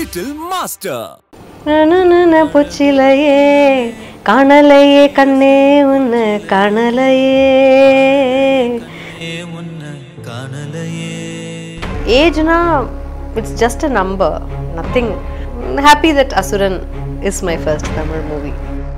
Little Master. நனனன பொச்சிலையே காணலையே கண்ணே உன்னை காணலையே ஏஜ்னா it's just a number nothing happy that Asuran is my first Tamil movie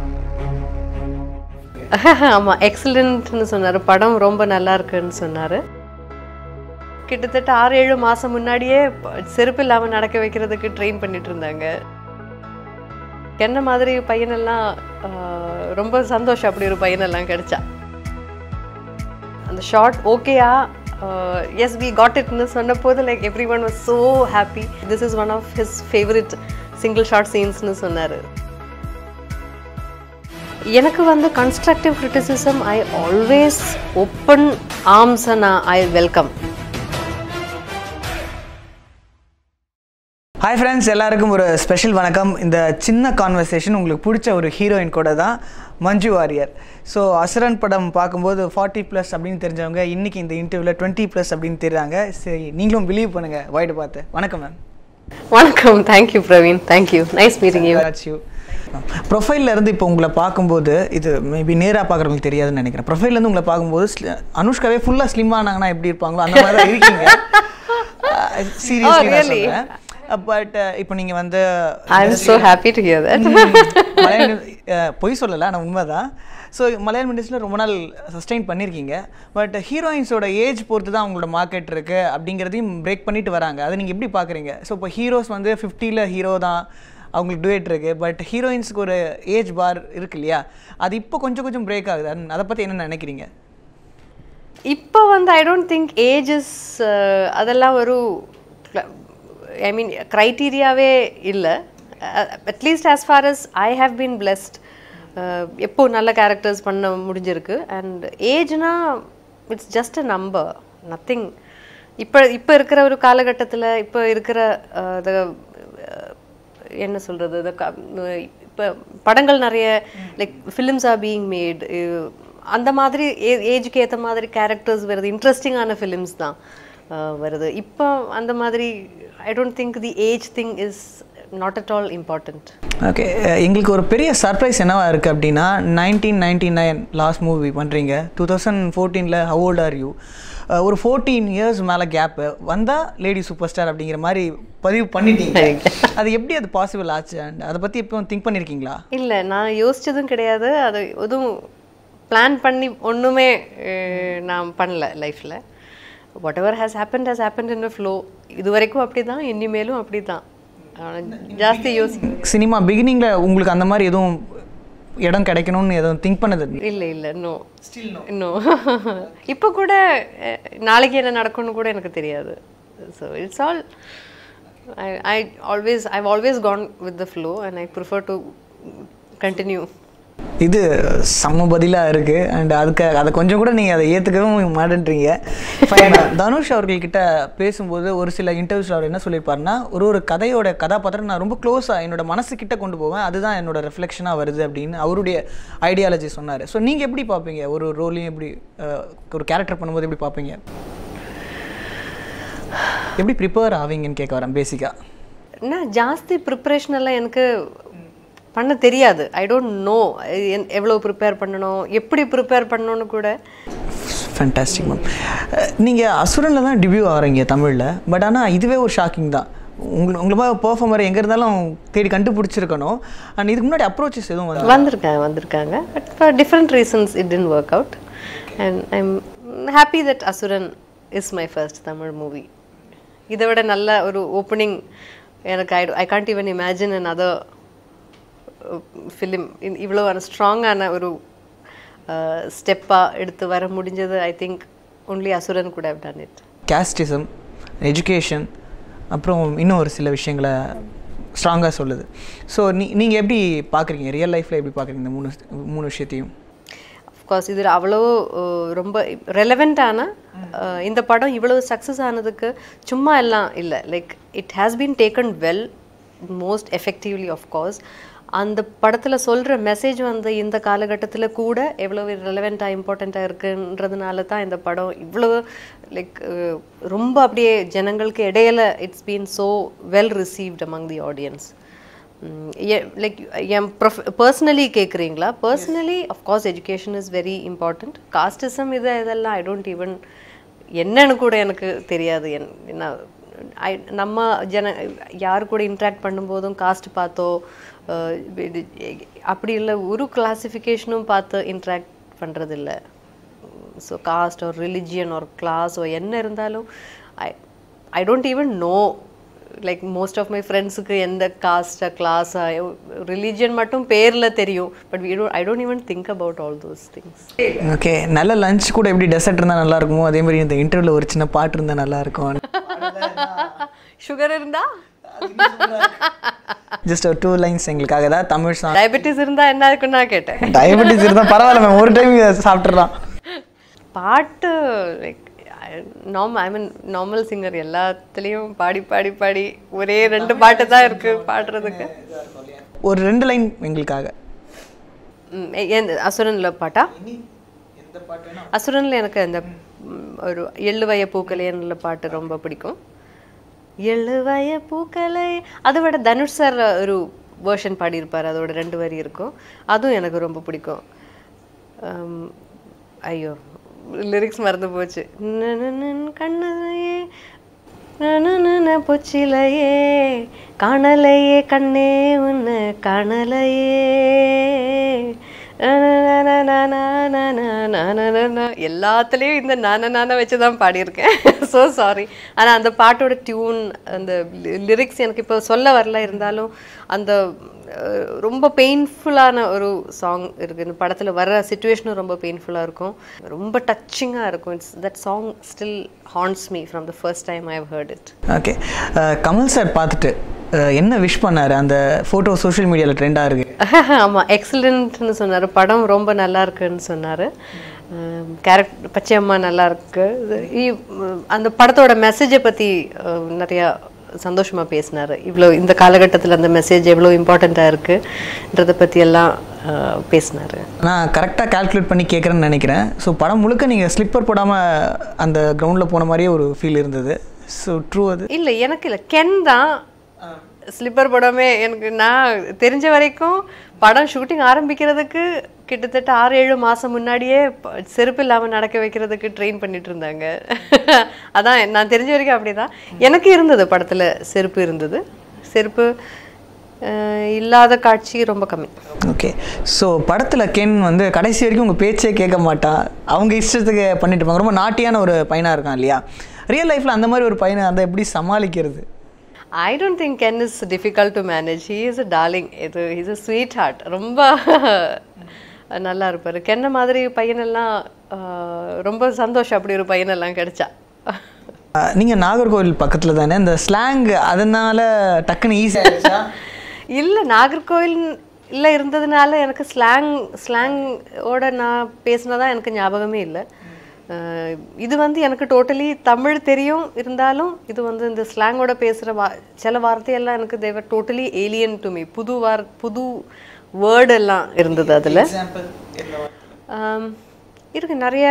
ஆமாம் எக்ஸலண்ட்னு சொன்னார் படம் ரொம்ப நல்லா இருக்குன்னு சொன்னார் கிட்டத்தட்ட ஆறு ஏழு மாதம் முன்னாடியே ப- செருப்பு இல்லாமல் நடக்க வைக்கிறதுக்கு ட்ரெயின் பண்ணிட்டு இருந்தாங்க என்ன மாதிரி பையனெல்லாம் ஆஹ், ரொம்ப சந்தோஷம் அப்படி ஒரு பையனெல்லாம் கிடைச்சா அந்த ஷார்ட் ஓகேயா எஸ் வி காட் இட்னு சொன்ன போது like everyone was so happy this is one of his favourite single shot சீன்ஸ்னு சொன்னார் எனக்கு வந்து constructive criticism I always open arms நான் ஐ வெல்கம் ஹாய் ஃப்ரெண்ட்ஸ் எல்லாருக்கும் ஒரு ஸ்பெஷல் வணக்கம் இந்த சின்ன கான்வர்சேஷன் உங்களுக்கு பிடிச்ச ஒரு ஹீரோயின் கூட தான் மஞ்சு வாரியர் ஸோ அசுரன் படம் பார்க்கும்போது ஃபார்ட்டி ப்ளஸ் அப்படின்னு தெரிஞ்சவங்க இன்னைக்கு இந்த இன்டர்வியூவில் டுவெண்ட்டி ப்ளஸ் அப்படின்னு தெரியுறாங்க சரி நீங்களும் பிலீவ் பண்ணுங்கள் வைடு பார்த்து வணக்கம் மேம் வணக்கம் thank you Praveen thank you nice meeting you you ப்ரொஃபைல்ல இருந்து இப்போ உங்களை பார்க்கும்போது இது மேபி நேராக பார்க்குறவங்களுக்கு தெரியாதுன்னு நினைக்கிறேன் ப்ரொஃபைல்ல இருந்து உங்களை பார்க்கும்போது sli- அனுஷ்காவே ஃபுல்லாக ஸ்லிம் ஆனாங்கன்னா எப்படி இருப்பாங்களோ அந்த மாதிரி தான் இருக்கீங்க சீரியஸ்லி Oh, really? பட் இப்போ நீங்கள் வந்து I am so happy to hear that மலையாள அஹ், பொய் சொல்லலை ஆனால் உண்மைதான் ஸோ மலையாளம் இண்டஸ்ட்ரியில் ரொம்ப நாள் சஸ்டெயின் பண்ணியிருக்கீங்க பட் ஹீரோயின்ஸோட ஏஜ் பொறுத்து தான் அவங்களோட மார்க்கெட் இருக்குது அப்படிங்கிறதையும் பிரேக் பண்ணிட்டு வராங்க அதை நீங்கள் எப்படி பார்க்குறீங்க ஸோ இப்போ ஹீரோஸ் வந்து ஃபிஃப்டியில் ஹீரோ தான் அவங்களுக்கு டுவேட் இருக்குது பட் ஹீரோயின்ஸ்க்கு ஒரு ஏஜ் பார் இருக்கு இல்லையா அது இப்போ கொஞ்சம் கொஞ்சம் பிரேக் ஆகுது அது- அதை பற்றி என்ன நினைக்கிறீங்க இப்போ வந்து ஐ டோன்ட் திங்க் ஏஜஸ் அதெல்லாம் ஒரு ஐ மீன் க்ரைட்டீரியாவே இல்லை at least as far as I have been blessed எப்போ நல்ல கேரக்டர்ஸ் பண்ண முடிஞ்சிருக்கு அண்ட் ஏஜ்னா it's just a number nothing இப்போ இப்போ இருக்கிற ஒரு காலகட்டத்தில் இப்போ இருக்கிற uh, the, uh, என்ன சொல்கிறது இப்போ படங்கள் நிறைய like films are being made அந்த மாதிரி ஏஜுக்கு ஏற்ற மாதிரி கேரக்டர்ஸ் வருது இன்ட்ரெஸ்டிங்கான ஃபிலிம்ஸ் தான் அஹ், வருது இப்போ அந்த மாதிரி I don't think the age thing is not at all important okay எங்களுக்கு ஒரு பெரிய சர்ப்ரைஸ் என்னவா இருக்குது அப்படின்னா nineteen ninety nine last movie பண்ணுறீங்க டூ தௌசண்ட் ஃபோர்டீனில் ஹவ் ஓல்ட் ஆர் யூ ஒரு ஃபோர்டீன் இயர்ஸ் மேலே கேப்பு வந்தால் லேடி சூப்பர் ஸ்டார் அப்படிங்கிற மாதிரி பதிவு பண்ணிட்டீங்க அது எப்படி அது பாசிபிள் ஆச்சு அண்ட் அதை பற்றி இப்போ திங்க் பண்ணியிருக்கீங்களா இல்லை நான் யோசிச்சதும் கிடையாது அது எதுவும் பிளான் பண்ணி ஒன்றுமே நான் பண்ணல லைஃப்பில் whatever has happen has happen in flow இது வரைக்கும் அப்படி தான் இனிமேலும் அப்படி தான் ஜாஸ்தி யோசி சினிமா பிகினிங்கில் உங்களுக்கு அந்த மாதிரி எதுவும் இடம் கிடைக்கணும்னு எதுவும் திங்க் பண்ணது இல்லை இல்லை நோ நோ இப்போ கூட அஹ், நாளைக்கு என்ன நடக்கும்னு கூட எனக்கு தெரியாது so it's all I I always I always gone with the flow and I prefer to continue இது செம்ம பதிலாக இருக்குது அண்ட் அதுக்கு அதை கொஞ்சம் கூட நீங்கள் அதை ஏற்றுக்கவும் மாட்டேன்றீங்க தனுஷ் அவர்கள்கிட்ட பேசும்போது ஒரு சில இன்டர்வியூஸில் அவர் என்ன சொல்லியிருப்பாருன்னா ஒரு ஒரு கதையோட கதாபாத்திரம் நான் ரொம்ப க்ளோஸாக என்னோட மனசுக்கிட்ட கொண்டு போவேன் அதுதான் என்னோட ரெஃப்ளெக்ஷனாக வருது அப்படின்னு அவருடைய ஐடியாலஜி சொன்னார் ஸோ நீங்கள் எப்படி பார்ப்பீங்க ஒரு ரோலையும் எப்படி அஹ், ஒரு கேரக்டர் பண்ணும்போது எப்படி பார்ப்பீங்க எப்படி ப்ரிப்பேர் ஆவீங்கன்னு கேட்க வரேன் பேசிக்காக நான் ஜாஸ்தி ப்ரிப்ரேஷன் எல்லாம் எனக்கு பண்ண தெரியாது ஐ டோன்ட் நோ எவ்வளோ ப்ரிப்பேர் பண்ணணும் எப்படி ப்ரிப்பேர் பண்ணணும்னு கூட ஃபேண்டாஸ்டிக் மேம் நீங்கள் அசுரனில் தான் டிபியூ ஆகிறீங்க தமிழில் பட் ஆனால் இதுவே ஒரு ஷாக்கிங் தான் உங்களை உங்களை மாதிரி பெர்ஃபார்மர் எங்கே இருந்தாலும் தேடி கண்டுபிடிச்சிருக்கணும் அண்ட் இதுக்கு முன்னாடி அப்ரோச்சஸ் எதுவும் வந்து வந்திருக்காங்க வந்திருக்காங்க but for different reasons it didn't work out and I am happy that Asuran is my first Tamil movie இதை விட நல்ல ஒரு ஓப்பனிங் எனக்கு I I can't even imagine another film இவ்வளோ ஸ்ட்ராங்கான ஒரு ஸ்டெப்பாக எடுத்து வர முடிஞ்சது ஐ திங்க் ஒன்லி அசுரன் கூட have done it casteism education அப்புறம் இன்னும் ஒரு சில விஷயங்களை ஸ்ட்ராங்காக சொல்லுது ஸோ நீ நீங்கள் எப்படி பார்க்குறீங்க ரியல் லைஃப்பில் எப்படி பார்க்குறீங்க இந்த மூணு மூணு விஷயத்தையும் அஃப்கோர்ஸ் இதில் அவ்வளோ அஹ், ரொம்ப ரெலவெண்ட்டான இந்த படம் இவ்வளோ சக்ஸஸ் ஆனதுக்கு சும்மா எல்லாம் இல்லை like it has been taken well most effectively of course அந்த படத்தில் சொல்கிற மெசேஜ் வந்து இந்த காலகட்டத்தில் கூட எவ்வளோ ரெலவெண்ட்டாக இம்பார்ட்டண்ட்டாக இருக்குன்றதுனால தான் இந்த படம் இவ்வளோ லைக் ரொம்ப அப்படியே ஜனங்களுக்கு இடையில it's been so well received among the audience like என் ப்ரொஃப் பர்சனலி கேட்குறீங்களா personally of course education is very important casteism இது இதெல்லாம் ஐ டோன்ட் ஈவன் என்னன்னு கூட எனக்கு தெரியாது என் என்ன ஐ நம்ம ஜன யார் கூட இன்ட்ராக்ட் பண்ணும்போதும் காஸ்ட் பார்த்தோ அஹ், இது அப்படி இல்லை ஒரு கிளாசிஃபிகேஷனும் பார்த்து இன்ட்ராக்ட் பண்ணுறதில்ல ஸோ காஸ்ட் ஒரு ரிலிஜியன் ஒரு கிளாஸ் என்ன இருந்தாலும் I I don't even know like most of my ஃப்ரெண்ட்ஸுக்கு எந்த காஸ்டா கிளாஸா ரிலீஜியன் மட்டும் பேரில் தெரியும் but we don't I don't even think about all those things okay நல்ல லஞ்ச் கூட எப்படி டெசர்ட் இருந்தால் நல்லா இருக்குமோ அதே மாதிரி இந்த இன்டர்வியூவில் ஒரு சின்ன பாட்டு இருந்தால் நல்லா இருக்கும் சுகர் இருந்தா ஜஸ்ட் ஒரு டூ லைன்ஸ் எங்களுக்காக ஏதாவது தமிழ் சாங் டயபெட்டிஸ் இருந்தா என்ன இருக்குன்னு நான் கேட்டேன் டயபெட்டிஸ் இருந்தால் பரவாயில்ல மேம் ஒரு டைம் சாப்பிட்றலாம் பாட்டு like normal I mean normal singer எல்லாத்துலேயும் பாடி பாடி பாடி ஒரே ரெண்டு பாட்டு தான் இருக்கு பாடுறதுக்கு ஒரு ரெண்டு லைன் எங்களுக்காக ம், எ- எந்த அசுரன்ல பாட்டா அசுரன்ல எனக்கு அந்த ம், ஒரு எள்ளுவய பூக்கலைன்ற பாட்டு ரொம்ப பிடிக்கும் எள்ளுவய பூக்கலை அதை விட தனுஷ் சார் ஒரு வேர்ஷன் பாடியிருப்பார் அதோட ரெண்டு வரி இருக்கும் அதுவும் எனக்கு ரொம்ப பிடிக்கும் ஆம், ஐயோ லிரிக்ஸ் மறந்து போச்சு நனனன் கண்ணலையே நனனன பொச்சிலையே காணலையே கண்ணே உன்னை காணலையே நனனனனனனனனனனனன. எல்லாத்துலேயும் இந்த நான நான வச்சு தான் பாடியிருக்கேன் ஸோ சாரி ஆனால் அந்த பாட்டோட டியூன் அந்த லிரிக்ஸ் எனக்கு இப்போ சொல்ல வரல இருந்தாலும் அந்த அஹ், ரொம்ப பெயின்ஃபுல்லான ஒரு சாங் இருக்குது இந்த படத்தில் வர சுச்சுவேஷனும் ரொம்ப பெயின்ஃபுல்லாக இருக்கும் ரொம்ப டச்சிங்காக இருக்கும் it's that song still haunts me from the first time I heard it okay Kamal sir பார்த்துட்டு அஹ், என்ன விஷ் பண்ணார் அந்த ஃபோட்டோ சோஷியல் மீடியாவில் ட்ரெண்டாக இருக்கு ஆமாம் எக்ஸலண்ட்னு சொன்னார் படம் ரொம்ப நல்லா இருக்குன்னு சொன்னார் கேரக்டர் பச்சையம்மா நல்லா இருக்கு இது இ- அந்த படத்தோட மெசேஜை பற்றி நிறையா சந்தோஷமாக பேசினார் இவ்வளோ இந்த காலகட்டத்தில் அந்த மெசேஜ் எவ்வளோ இம்பார்ட்டண்ட்டாக இருக்குன்றதை பற்றி எல்லாம் பேசினார் நான் கரெக்டாக கால்குலேட் பண்ணி கேட்குறேன்னு நினைக்கிறேன் ஸோ படம் முழுக்க நீங்கள் ஸ்லிப்பர் போடாமல் அந்த கிரவுண்டில் போன மாதிரியே ஒரு ஃபீல் இருந்தது ஸோ ட்ரூ அது இல்லை எனக்கு இல்லை கென் தான் ஸ்லிப்பர் படமே எனக்கு நான் தெரிஞ்ச வரைக்கும் படம் ஷூட்டிங் ஆரம்பிக்கிறதுக்கு கிட்டத்தட்ட ஆறு ஏழு மாதம் முன்னாடியே ப- செருப்பு இல்லாமல் நடக்க வைக்கிறதுக்கு ட்ரெயின் பண்ணிட்டு இருந்தாங்க அதான் நான் தெரிஞ்ச வரைக்கும் அப்படிதான் எனக்கு இருந்தது படத்தில் செருப்பு இருந்தது செருப்பு அஹ், இல்லாத காட்சி ரொம்ப கம்மி ஓகே ஸோ படத்தில் கென் வந்து கடைசி வரைக்கும் உங்கள் பேச்சே கேட்க மாட்டான் அவங்க இஷ்டத்துக்கு பண்ணிட்டு இருப்பாங்க ரொம்ப நாட்டியான ஒரு பையனாக இருக்கான் இல்லையா ரியல் லைஃப்பில் அந்த மாதிரி ஒரு பையனை அதை எப்படி சமாளிக்கிறது I don't think can is difficult to manage he is a darling இது இஸ் அ ஸ்வீட் ஹார்ட் ரொம்ப நல்லா இருப்பார் கென்ன மாதிரி பையனெல்லாம் ஆஹ், ரொம்ப சந்தோஷம் அப்படி ஒரு பையனெல்லாம் கிடைச்சா நீங்கள் நாகர்கோவில் பக்கத்தில் தானே இந்த ஸ்லாங் அதனால டக்குன்னு ஈஸியாக இல்லை நாகர்கோவில் இல்லை இருந்ததுனால எனக்கு ஸ்லாங் ஸ்லாங்கோட நான் பேசினதா எனக்கு ஞாபகமே இல்லை அஹ் இது வந்து எனக்கு டோட்டலி தமிழ் தெரியும் இருந்தாலும் இது வந்து இந்த ஸ்லாங்கோட பேசுகிற வா சில வார்த்தையெல்லாம் எனக்கு they were totally alien to me புது வார் புது வேர்டு எல்லாம் இருந்தது அதில் இருக்கு நிறைய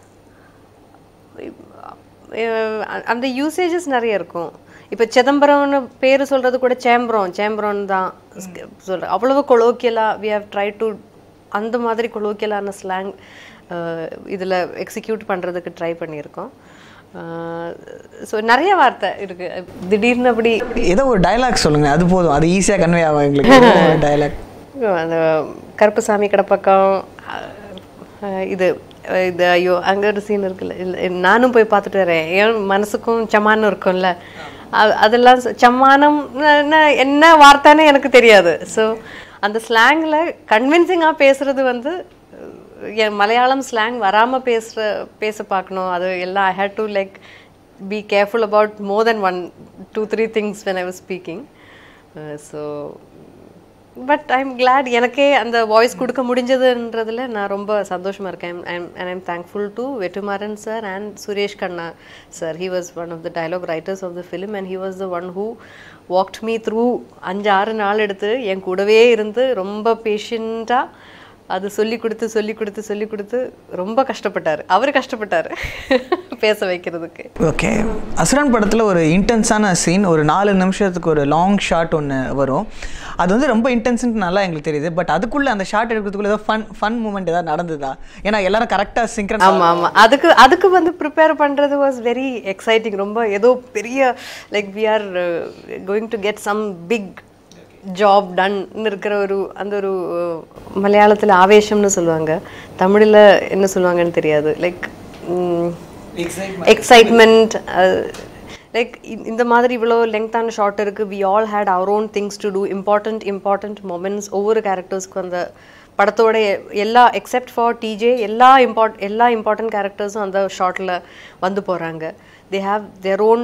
அஹ் அந்த யூசேஜஸ் நிறைய இருக்கும் இப்போ சிதம்பரம்னு பேர் சொல்கிறது கூட சேம்பரம் சேம்பரம் தான் சொல்கிறேன் அவ்வளவு கொலோக்கியலாக வி ஹவ் ட்ரை டு அந்த மாதிரி கொலோக்கியலான ஸ்லாங் இதில் எக்ஸிக்யூட் பண்ணுறதுக்கு ட்ரை பண்ணியிருக்கோம் ஸோ நிறைய வார்த்தை இருக்குது திடீர்னு அப்படி ஏதோ ஒரு டயலாக் சொல்லுங்கள் அது போதும் அது ஈஸியாக கன்வே ஆகும் எங்களுக்கு டயலாக் அந்த கருப்புசாமி கடை பக்கம் அஹ், இது அஹ், இது ஐயோ அங்கே ஒரு சீன் இருக்குல்ல இல்லை நானும் போய் பார்த்துட்டு வரேன் என் மனசுக்கும் சமானம் இருக்கும்ல அது- அதெல்லாம் ச- சம்மானம் என்ன- என்ன வார்த்தைன்னு எனக்கு தெரியாது ஸோ அந்த ஸ்லாங்கில் கன்வின்சிங்காக பேசுறது வந்து அஹ், என் மலையாளம் ஸ்லாங் வராமல் பேசுகிற பேச பார்க்கணும் அது எல்லாம் I had to like be careful about more than one two three things when I was speaking so but I am glad எனக்கே அந்த வாய்ஸ் கொடுக்க முடிஞ்சதுன்றதுல நான் ரொம்ப சந்தோஷமா இருக்கேன் and I'm thankful to Vetrimaaran sir and Suresh Kanna sir he was one of the dialogue writers of the film and he was the one who walked me through அஞ்சு ஆறு நாள் எடுத்து என் கூடவே இருந்து ரொம்ப பேஷண்ட்டாக அது சொல்லி கொடுத்து சொல்லி கொடுத்து சொல்லி கொடுத்து ரொம்ப கஷ்டப்பட்டார் அவர் கஷ்டப்பட்டார் பேச வைக்கிறதுக்கு ஓகே அசுரன் படத்தில் ஒரு இன்டென்ஸான சீன் ஒரு நாலு நிமிஷத்துக்கு ஒரு லாங் ஷாட் ஒன்று வரும் அது வந்து ரொம்ப இன்டென்ஸ்னு நல்லா எங்களுக்கு தெரியுது பட் அதுக்குள்ளே அந்த ஷாட் எடுக்கிறதுக்குள்ள ஏதோ ஃபன் ஃபன் மூமெண்ட் ஏதாவது நடந்ததா ஏன்னா எல்லாரும் கரெக்டாக சிங்க்ரன் ஆமா ஆமா அதுக்கு அதுக்கு வந்து ப்ரிப்பேர் பண்றது வாஸ் வெரி எக்ஸைட்டிங் ரொம்ப ஏதோ பெரிய like we are going to get some big job டன்னு இருக்கிற ஒரு அந்த ஒரு அஹ், மலையாளத்துல ஆவேசம்னு சொல்லுவாங்க தமிழ்ல என்ன சொல்லுவாங்கன்னு தெரியாது லைக் எக்ஸைட்மெண்ட் லைக் இந்த மாதிரி இவ்வளோ லெங்க்தான ஷார்ட் இருக்கு we all had our own things to do important important moments ஒவ்வொரு கேரக்டர்ஸ்க்கு அந்த படத்தோட எ- எல்லா எக்ஸெப்ட் ஃபார் டிஜே எல்லா இம்பார்ட் எல்லா இம்பார்ட்டன்ட் கேரக்டர்ஸும் அந்த ஷார்ட்டில் வந்து போகிறாங்க தே ஹாவ் தேர் ஓன்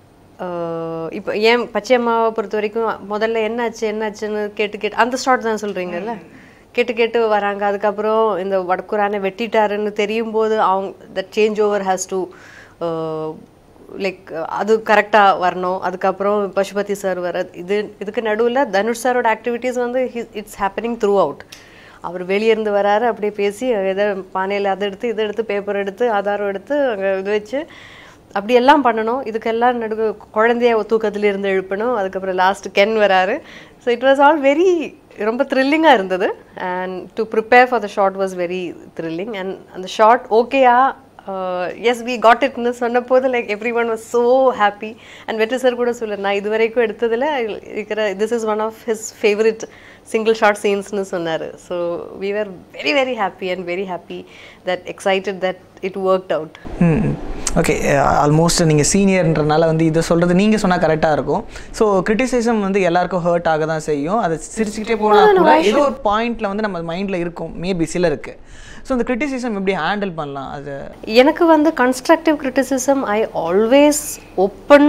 இப்போ ஏன் பச்சையம்மாவை பொறுத்த வரைக்கும் முதல்ல என்னாச்சு என்னாச்சுன்னு கேட்டு கேட்டு அந்த ஷார்ட் தான் சொல்கிறீங்கல்ல கேட்டு கேட்டு வராங்க அதுக்கப்புறம் இந்த வடக்குரானை வெட்டிட்டாருன்னு தெரியும் போது அவங்க that change over has to like அது கரெக்டாக வரணும் அதுக்கப்புறம் பசுபதி சார் வர இது இதுக்கு நடுவில் தனுஷ் சாரோட ஆக்டிவிட்டீஸ் வந்து இட்ஸ் ஹேப்பனிங் த்ரூ அவுட் அவர் வெளியே இருந்து வராரு அப்படியே பேசி எதை பானையில் அதை எடுத்து இதை எடுத்து பேப்பர் எடுத்து ஆதாரம் எடுத்து அங்கே இது வச்சு அப்படி எல்லாம் பண்ணணும் இதுக்கெல்லாம் நடுவு குழந்தைய தூக்கத்துல இருந்து எழுப்பணும் அதுக்கப்புறம் லாஸ்ட் கென் வராரு so it was all very ரொம்ப த்ரில்லிங்காக இருந்தது and to prepare for the shot was very thrilling and அந்த ஷார்ட் ஓகேயா எஸ் வி காட் இட்னு சொன்ன போது like everyone was so happy and Vetri sir கூட சொல்ல நான் இது வரைக்கும் எடுத்ததில் இருக்கிற this is one of his favourite single shot சீன்ஸ்னு சொன்னார் so we are very very happy and very happy that excited that it work out hmm okay almost நீங்கள் சீனியர்ன்றனால வந்து இதை சொல்கிறது நீங்கள் சொன்னால் கரெக்டாக இருக்கும் ஸோ கிரிட்டிசிசம் வந்து எல்லாருக்கும் ஹர்ட் ஆக தான் செய்யும் அதை சிரிச்சுக்கிட்டே போனால் கூட ஏதோ ஒரு பாயிண்டில் வந்து நம்ம மைண்டில் இருக்கும் மேபி சிலருக்கு ஸோ அந்த கிரிட்டிசிசம் எப்படி ஹேண்டில் பண்ணலாம் அது எனக்கு வந்து constructive criticism I always open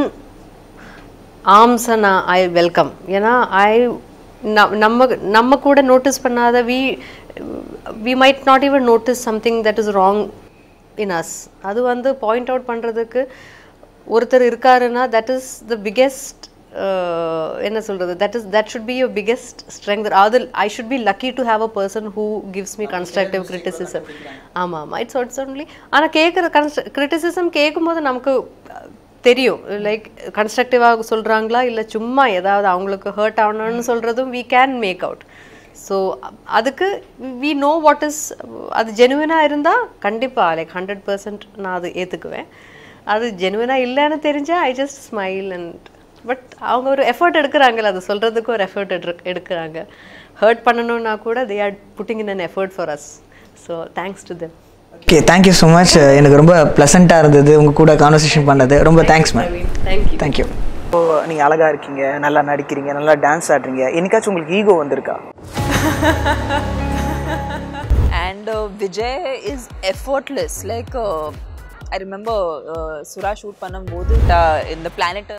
ஆர்ம்ஸை நான் ஐ வெல்கம் ஏன்னா ஐ நம்ம நம்ம கூட நோட்டீஸ் பண்ணாத we we might not even notice something that is wrong in us அது வந்து பாயிண்ட் அவுட் பண்ணுறதுக்கு ஒருத்தர் இருக்காருன்னா தட் இஸ் த பிக்கெஸ்ட் என்ன சொல்கிறது that is that should be your biggest strength அது I should be lucky to have a person who gives me constructive criticism ஆமாம் ஆமாம் இட்ஸ் இட்ஸ் ஒன்லி ஆனால் கேட்குற கன்ஸ்ட் கிரிட்டிசிசம் கேட்கும்போது நமக்கு அஹ், தெரியும் லைக் கன்ஸ்ட்ரக்டிவாக சொல்கிறாங்களா இல்லை சும்மா ஏதாவது அவங்களுக்கு ஹர்ட் ஆகணும்னு சொல்கிறதும் we can make out so அதுக்கு வி நோ வாட் இஸ் அது ஜெனுவினாக இருந்தால் கண்டிப்பாக லைக் ஹண்ட்ரட் பர்சன்ட் நான் அது ஏற்றுக்குவேன் அது ஜெனுவினாக இல்லைன்னு தெரிஞ்சால் I just smile and but அவங்க ஒரு எஃபர்ட் எடுக்கிறாங்கல்ல அது சொல்கிறதுக்கு ஒரு எஃபர்ட் எடுக்கிறாங்க ஹர்ட் பண்ணணும்னா கூட they are putting in an effort for us so thanks to them okay thank you so much எனக்கு ரொம்ப ப்ளசண்ட்டாக இருந்தது உங்கள் கூட கான்வர்சேஷன் பண்ணது ரொம்ப தேங்க்ஸ் மேம் தேங்க்யூ தேங்க்யூ இப்போ நீங்கள் அழகாக இருக்கீங்க நல்லா நடிக்கிறீங்க நல்லா டான்ஸ் ஆடுறீங்க என்னைக்காச்சும் உங்களுக்கு ஈகோ வந்திருக்கா and uh, Vijay is effortless. Like uh, I remember uh, Sura shoot பண்ணும்போது uh, in the planet